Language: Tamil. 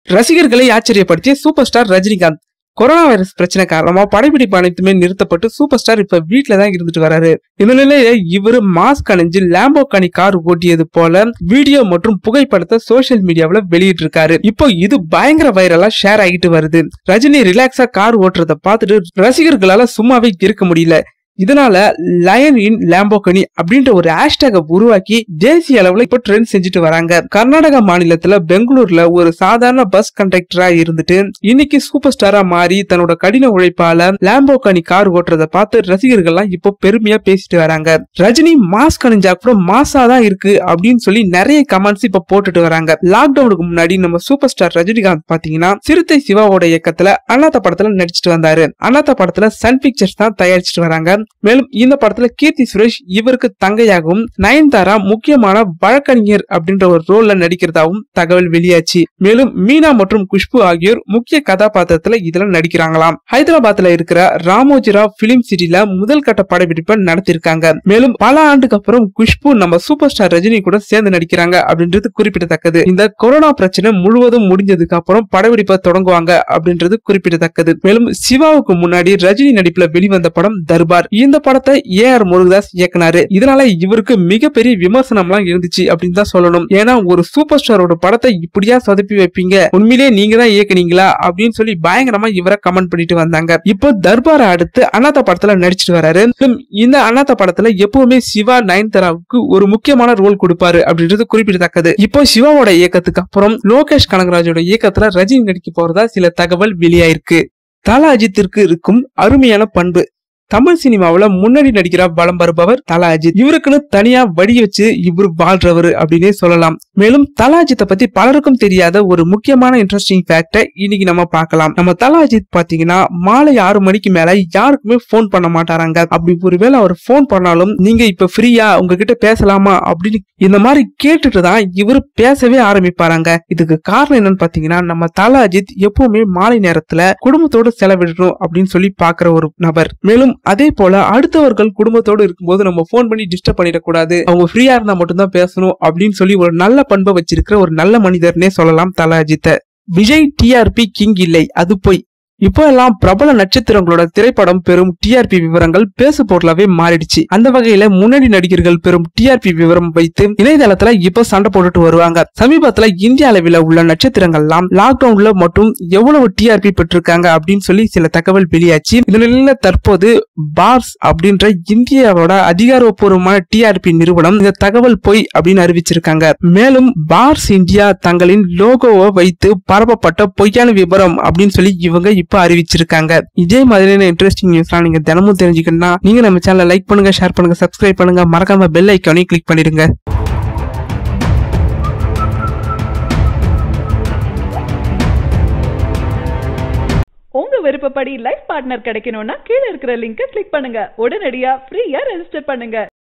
ரசிகர்களை ஆச்சரியப்படுத்திய super star Rajinikanth corona virus பிரச்சனை காரணமா படப்பிடிப்பு அனைத்துமே நிறுத்தப்பட்டு சூப்பர் ஸ்டார் இப்ப வீட்ல தான் இருந்துட்டு வராரு இந்த நிலையில இவரு மாஸ்க் அணிஞ்சு லாம்போகானி கார் ஓட்டியது போல வீடியோ மற்றும் புகைப்படத்தை சோசியல் மீடியாவுல வெளியிட்டு இருக்காரு இப்போ இது பயங்கர வைரலா ஷேர் ஆகிட்டு வருது ரஜினி ரிலாக்ஸா கார் ஓட்டுறத பார்த்துட்டு ரசிகர்களால சும்மாவே இருக்க முடியல இதனால லயன் இன் லாம்போகனி அப்படின்ற ஒரு ஹேஷ்டேக உருவாக்கி தேசிய அளவுல இப்ப ட்ரெண்ட் செஞ்சுட்டு வராங்க கர்நாடகா மாநிலத்துல பெங்களூர்ல ஒரு சாதாரண பஸ் கண்டக்டரா இருந்துட்டு இன்னைக்கு சூப்பர் ஸ்டாரா மாறி தன்னோட கடின உழைப்பால லாம்போகனி கார் ஓட்டுறத பார்த்து ரசிகர்கள்லாம் இப்போ பெருமையா பேசிட்டு வராங்க ரஜினி மாஸ்க் அணிஞ்சா கூட மாசா தான் இருக்கு அப்படின்னு சொல்லி நிறைய கமெண்ட்ஸ் இப்ப போட்டுட்டு வராங்க லாக்டவுனுக்கு முன்னாடி நம்ம சூப்பர் ஸ்டார் ரஜினிகாந்த் பாத்தீங்கன்னா சிறுத்தை சிவாவோட இயக்கத்துல அண்ணாத்த படத்துல நடிச்சிட்டு வந்தாரு அண்ணாத்த படத்துல சன் பிக்சர்ஸ் தான் தயாரிச்சிட்டு வராங்க மேலும் இந்த படத்துல கீர்த்தி சுரேஷ் இவருக்கு தங்கையாகவும் நயன்தாரா முக்கியமான வழக்கறிஞர் அப்படின்ற ஒரு ரோல்ல நடிக்கிறதாவும் தகவல் வெளியாச்சு மேலும் மீனா மற்றும் குஷ்பு ஆகியோர் முக்கிய கதாபாத்திரத்துல இதுல நடிக்கிறாங்களாம் ஹைதராபாத்ல இருக்கிற ராமோஜிராவ் பிலிம் சிட்டில முதல் கட்ட படப்பிடிப்பை நடத்திருக்காங்க மேலும் பல ஆண்டுக்கு அப்புறம் குஷ்பு நம்ம சூப்பர் ஸ்டார் ரஜினி கூட சேர்ந்து நடிக்கிறாங்க அப்படின்றது குறிப்பிடத்தக்கது இந்த கொரோனா பிரச்சனை முழுவதும் முடிஞ்சதுக்கு அப்புறம் படப்பிடிப்பை தொடங்குவாங்க அப்படின்றது குறிப்பிடத்தக்கது மேலும் சிவாவுக்கு முன்னாடி ரஜினி நடிப்புல வெளிவந்த படம் தர்பார் இந்த படத்தை ஏ ஆர் முருகதாஸ் இயக்குனாரு இதனால இவருக்கு மிகப்பெரிய விமர்சனம்லாம் இருந்துச்சு அப்படின்னு தான் சொல்லணும் ஏன்னா ஒரு சூப்பர் ஸ்டாரோட படத்தை இப்படியா சொதப்பி வைப்பீங்க உண்மையிலேயே நீங்க தான் இயக்குனீங்களா அப்படின்னு சொல்லி பயங்கரமா இவரை கமெண்ட் பண்ணிட்டு வந்தாங்க இப்போ தர்பாரை அடுத்து அனாத படத்துல நடிச்சிட்டு வராரு மேலும் இந்த அனாத படத்துல எப்பவுமே சிவா நயன்தாராவுக்கு ஒரு முக்கியமான ரோல் கொடுப்பாரு அப்படின்றது குறிப்பிடத்தக்கது இப்போ சிவாவோட இயக்கத்துக்கு அப்புறம் லோகேஷ் கனகராஜோட இயக்கத்துல ரஜினி நடிக்க போறதா சில தகவல் வெளியாயிருக்கு தல அஜித்திற்கு இருக்கும் அருமையான பண்பு தமிழ் சினிமாவுல முன்னணி நடிகரா வலம் வருபவர் தல அஜித் இவருக்குன்னு தனியா வடி வச்சு இவரு வாழ்றவர் அப்படின்னே சொல்லலாம் மேலும் தல அஜித்தை பத்தி பலருக்கும் தெரியாத ஒரு முக்கியமான இன்ட்ரெஸ்டிங் ஃபேக்டை இன்னைக்கு நம்ம பார்க்கலாம் நம்ம தல அஜித் பாத்தீங்கன்னா மாலை ஆறு மணிக்கு மேல யாருக்குமே போன் பண்ண மாட்டாராங்க அப்படி ஒருவேளை அவர் போன் பண்ணாலும் நீங்க இப்ப ஃப்ரீயா உங்ககிட்ட பேசலாமா அப்படின்னு இந்த மாதிரி கேட்டுட்டு தான் இவர் பேசவே ஆரம்பிப்பாராங்க இதுக்கு காரணம் என்னன்னு பாத்தீங்கன்னா நம்ம தல அஜித் எப்பவுமே மாலை நேரத்துல குடும்பத்தோட செலவிடணும் அப்படின்னு சொல்லி பாக்குற ஒரு நபர் மேலும் அதே போல அடுத்தவர்கள் குடும்பத்தோடு இருக்கும்போது நம்ம போன் பண்ணி டிஸ்டர்ப் பண்ணிடக்கூடாது அவங்க ஃப்ரீயா இருந்தா மட்டும்தான் பேசணும் அப்படின்னு சொல்லி ஒரு நல்ல பண்பை வச்சிருக்கிற ஒரு நல்ல மனிதர்னே சொல்லலாம் தல அஜித்தை விஜய் டிஆர்பி கிங் இல்லை அது போய் இப்போ எல்லாம் பிரபல நட்சத்திரங்களோட திரைப்படம் பெறும் டிஆர்பி விவரங்கள் பேசு பொருளாவே மாறிடுச்சு அந்த வகையில முன்னணி நடிகர்கள் பெறும் டிஆர்பி விவரம் வைத்து இணையதளத்துல இப்ப சண்டை போட்டுட்டு வருவாங்க சமீபத்துல இந்திய அளவில் உள்ள நட்சத்திரங்கள்லாம் லாக்டவுன்ல மட்டும் எவ்வளவு டிஆர்பி பெற்றிருக்காங்க அப்படின்னு சொல்லி சில தகவல் வெளியாச்சு இந்த நிலையில தற்போது பார்ஸ் அப்படின்ற இந்தியாவோட அதிகாரப்பூர்வமான டிஆர்பி நிறுவனம் இந்த தகவல் பொய் அப்படின்னு அறிவிச்சிருக்காங்க மேலும் பார்ஸ் இந்தியா தங்களின் லோகோவை வைத்து பரப்பப்பட்ட பொய்யான விவரம் அப்படின்னு சொல்லி இவங்க இப்ப அறிவிச்சிருக்காங்க இதே மாதிரியான இன்ட்ரெஸ்டிங் நியூஸ்லாம் நீங்க தினமும் தெரிஞ்சுக்கணும்னா நீங்க நம்ம சேனலை லைக் பண்ணுங்க ஷேர் பண்ணுங்க சப்ஸ்கிரைப் பண்ணுங்க மறக்காம பெல் ஐக்கானையும் கிளிக் பண்ணிடுங்க உங்க விருப்பப்படி லைஃப் பார்ட்னர் கிடைக்கணும்னா கீழே இருக்கிற லிங்கை கிளிக் பண்ணுங்க உடனடியா ஃப்ரீயா ரெஜிஸ்டர் பண்ணுங்க